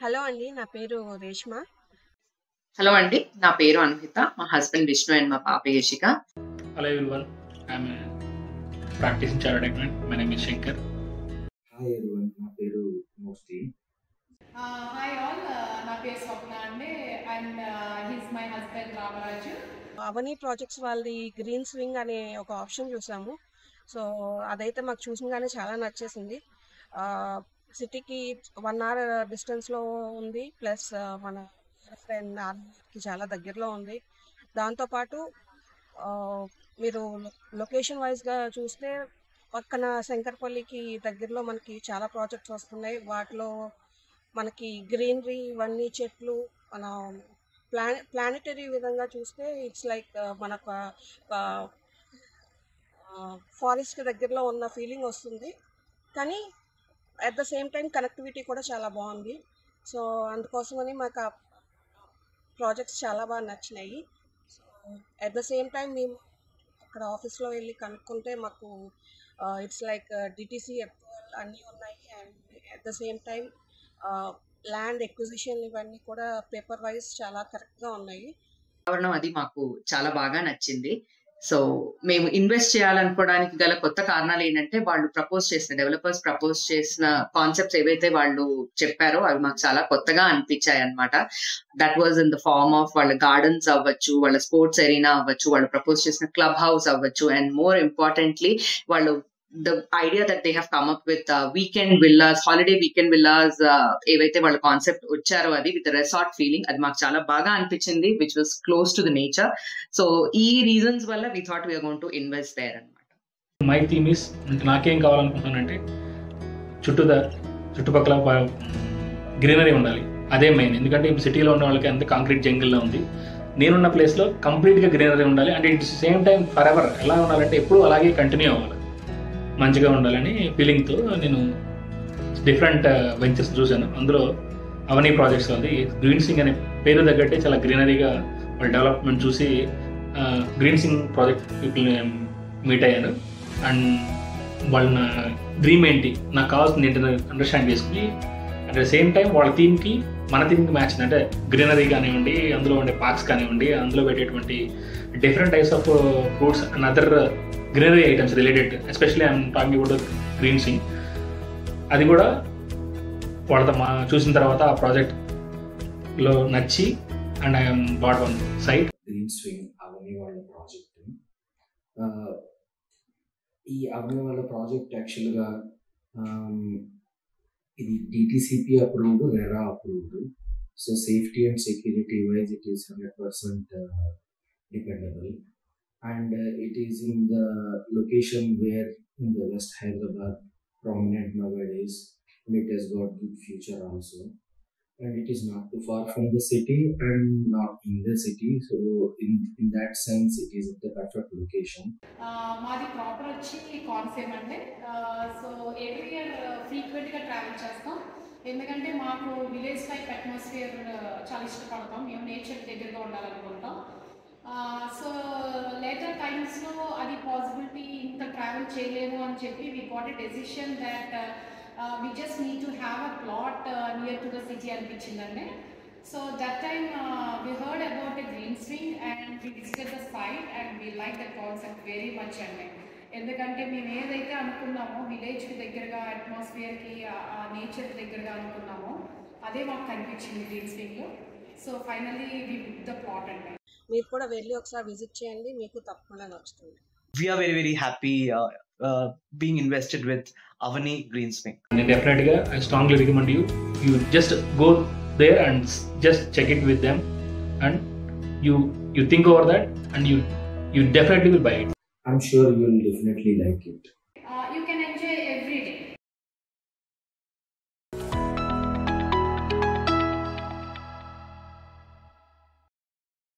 Hello అండి నా పేరు రేష్మ హలో అండి నా పేరు అన్విత మా హస్బెండ్ విష్ణు అండ్ మా పాప Yashika Hello everyone, I'm a practicing chartered accountant. My name is Shankar. Hi everyone నా పేరు మూర్తి హాయ్ ఆల్ నా పేరు స్వప్న అండి and he's my husband Ramaraju Avani projects వాళ్ళది గ్రీన్ స్వింగ్ అనే ఒక ఆప్షన్ చూసాము సో అదైతే మాకు చూసినగానే చాలా నచ్చేసింది సిటీకి వన్ అవర్ డిస్టెన్స్లో ఉంది ప్లస్ మన ఫ్రెండ్ కి చాలా దగ్గరలో ఉంది దాంతోపాటు ఆ, మీరు లొకేషన్ వైజ్గా చూస్తే పక్కన శంకర్పల్లికి దగ్గరలో మనకి చాలా ప్రాజెక్ట్స్ వస్తున్నాయి వాటిలో మనకి గ్రీనరీ ఇవన్నీ చెట్లు మన ప్లాన్ ప్లానిటరీ విధంగా చూస్తే ఇట్స్ లైక్ మనకు ఫారెస్ట్ దగ్గరలో ఉన్న ఫీలింగ్ వస్తుంది కానీ at the same time connectivity కూడా చాలా బాగుంది సో అందుకోసమని మాకు ఆ ప్రాజెక్ట్స్ చాలా బాగా నచ్చినాయి so at the same time మేము అక్కడ ఆఫీస్లో వెళ్ళి కనుక్కుంటే మాకు ఇట్స్ లైక్ డిటీసీ అన్నీ ఉన్నాయి and at the same time land acquisition ఇవన్నీ కూడా పేపర్ వైజ్ చాలా కరెక్ట్గా ఉన్నాయి కారణం అది మాకు చాలా బాగా నచ్చింది సో మేము ఇన్వెస్ట్ చేయాలనుకోవడానికి గల కొత్త కారణాలు ఏంటంటే వాళ్ళు ప్రపోజ్ చేసిన డెవలపర్స్ ప్రపోజ్ చేసిన కాన్సెప్ట్స్ ఏవైతే వాళ్ళు చెప్పారో అవి మాకు చాలా కొత్తగా అనిపించాయి అనమాట that was in the form of వాళ్ళ గార్డెన్స్ అవ్వచ్చు వాళ్ళ స్పోర్ట్స్ ఎరీనా అవ్వచ్చు వాళ్ళు ప్రపోజ్ చేసిన క్లబ్ హౌస్ అవ్వచ్చు అండ్ మోర్ ఇంపార్టెంట్లీ వాళ్ళు the idea that they have come up with weekend villas holiday weekend villas ఏవైతే వాళ్ళ కాన్సెప్ట్ వచ్చారో అది విత్ రెసార్ట్ ఫీలింగ్ అది మాకు చాలా బాగా అనిపించింది which was close to the nature so ఈ రీజన్స్ వల్ల we thought we are going to invest there అనమాట మై థీమ్ ఇస్ నాకేం కావాలనుకుంటున్నానంటే చుట్టూ ద చుట్టుపక్కల గ్రీనరీ ఉండాలి అదే మెయిన్ ఎందుకంటే ఇప్పుడు సిటీలో ఉన్న వాళ్ళకి అంత కాంక్రీట్ జంగిల్లో ఉంది నేనున్న ప్లేస్లో కంప్లీట్గా గ్రీనరీ ఉండాలి and it same time forever ఎలా ఉండాలంటే ఎప్పుడు అలాగే కంటిన్యూ అవ్వాలి మంచిగా ఉండాలని ఫీలింగ్తో నేను డిఫరెంట్ వెంచర్స్ చూశాను అందులో అవనీ ప్రాజెక్ట్స్ ఉంది గ్రీన్ సింగ్ అనే పేరు తగ్గట్టే చాలా గ్రీనరీగా వాళ్ళ డెవలప్మెంట్ చూసి green swing project people meet అయ్యాను అండ్ వాళ్ళ నా డ్రీమ్ ఏంటి నాకు కావాల్సింది ఏంటో అండర్స్టాండ్ చేసుకుని అట్ ద సేమ్ టైం వాళ్ళ థీమ్కి మన థీమ్కి మ్యాచ్ అంటే గ్రీనరీ కానివ్వండి అందులో ఉండే పార్క్స్ కానివ్వండి అందులో పెట్టేటువంటి different types of fruits and other greenery items related especially I'm talking about green swing అది కూడా వాళ్ళతో మా చూసిన తర్వాత ఆ ప్రాజెక్ట్లో నచ్చి and I'm bought one site green swing Avani వాళ్ళ ప్రాజెక్ట్ ఈ అవని వాళ్ళ ప్రాజెక్ట్ యాక్చువల్గా ఇది DTCP approved RERA approved so safety and security wise it is hundred percent dependable and it is in the location where in the west Hyderabad prominent nowadays and it has got good future also and it is not too far from the city and not in the city so in in that sense it is at the perfect location మాది proper వచ్చి కాన్సేమ్ అండి so every year ఫ్రీక్వెంట్గా travel చేస్తాం ఎందుకంటే మాకు village type atmosphere చాలా ఇష్టపడతాం మేము నేచర్ దగ్గరగా ఉండాలనుకుంటాం సో లేటర్ టైమ్స్లో అది పాసిబిలిటీ ఇంత ట్రావెల్ చేయలేము అని చెప్పి we got a decision that we just need to have a plot near to the city అనిపించిందండి so that time we heard about a green swing and we visited the site and we like the concept very much అండి ఎందుకంటే మేము ఏదైతే అనుకున్నామో విలేజ్కి దగ్గరగా అట్మాస్ఫియర్కి ఆ nature దగ్గరగా అనుకున్నామో అదే మాకు కనిపించింది గ్రీన్ స్వింగ్లో so finally we book the plot అండి మీరు కూడా వెళ్ళి ఒకసారి విజిట్ చేయండి మీకు తప్పకుండా నచ్చుతుంది we are very very happy uh, uh, being invested with Avani Greenswing. నేను డెఫినెట్గా I strongly recommend you you just go there and just check it with them and you you think over that and you you definitely will buy it i'm sure you'll definitely like it